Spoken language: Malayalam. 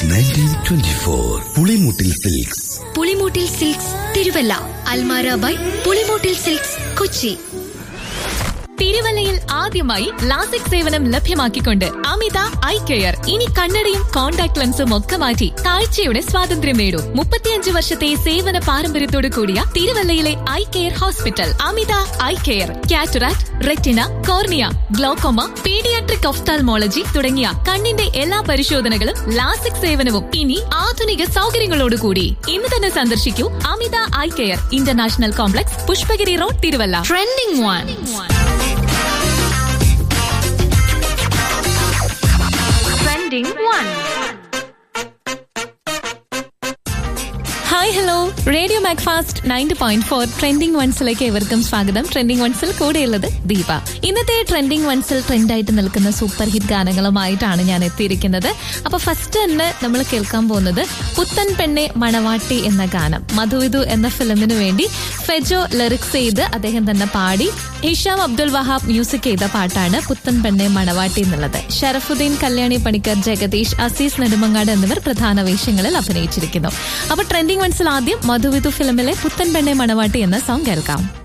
since nineteen twenty four Pulimoottil Silks Pulimoottil Silks Thiruvalla Almara by Pulimoottil Silks Kochi തിരുവല്ലയിൽ ആദ്യമായി ലാസിക് സേവനം ലഭ്യമാക്കിക്കൊണ്ട് അമിത ഐ കെയർ ഇനി കണ്ണടയും കോൺടാക്ട് ലെൻസും ഒക്കെ മാറ്റി കാഴ്ചയുടെ സ്വാതന്ത്ര്യം നേടൂ മുപ്പത്തിയഞ്ച് വർഷത്തെ സേവന പാരമ്പര്യത്തോടു കൂടിയ തിരുവല്ലയിലെ eye care hospital Amitha eye care cataract retina cornea glaucoma paediatric ophthalmology തുടങ്ങിയ കണ്ണിന്റെ എല്ലാ പരിശോധനകളും ലാസിക് സേവനവും ഇനി ആധുനിക സൗകര്യങ്ങളോടുകൂടി ഇന്ന് തന്നെ സന്ദർശിക്കൂ Amitha eye care international complex Pushpagiri road Thiruvalla trending one trending one hi hello radio MACFAST ninety point four trending വൺസിലേക്ക് ഏവർക്കും സ്വാഗതം ട്രെൻഡിംഗ് വൺസിൽ കൂടെയുള്ളത് ദീപ ഇന്നത്തെ ട്രെൻഡിംഗ് വൺസിൽ ട്രെൻഡായിട്ട് നിൽക്കുന്ന സൂപ്പർ ഹിറ്റ് ഗാനങ്ങളുമായിട്ടാണ് ഞാൻ എത്തിയിരിക്കുന്നത് അപ്പൊ ഫസ്റ്റ് തന്നെ നമ്മൾ കേൾക്കാൻ പോകുന്നത് പുത്തൻ പെണ്ണെ മണവാട്ടി എന്ന ഗാനം മധുവിധു എന്ന ഫിലിമിന് വേണ്ടി ഫെജോ ലിറിക്സ് ചെയ്ത് അദ്ദേഹം തന്നെ പാടി ഹിഷാം അബ്ദുൽ വഹാബ് മ്യൂസിക് ചെയ്ത പാട്ടാണ് പുത്തൻ പെണ്ണെ മണവാട്ടി എന്നുള്ളത് ഷറഫുദ്ദീൻ കല്യാണി പണിക്കർ ജഗദീഷ് അസീസ് നെടുമങ്ങാട് എന്നിവർ പ്രധാന വേഷങ്ങളിൽ അഭിനയിച്ചിരിക്കുന്നു അപ്പൊ ട്രെൻഡിംഗ് വൺസിൽ ആദ്യം മധുവിധു ഫിലിമിലെ പുത്തൻ പെണ്ണെ മണവാട്ടി എന്ന സോങ് കേൾക്കാം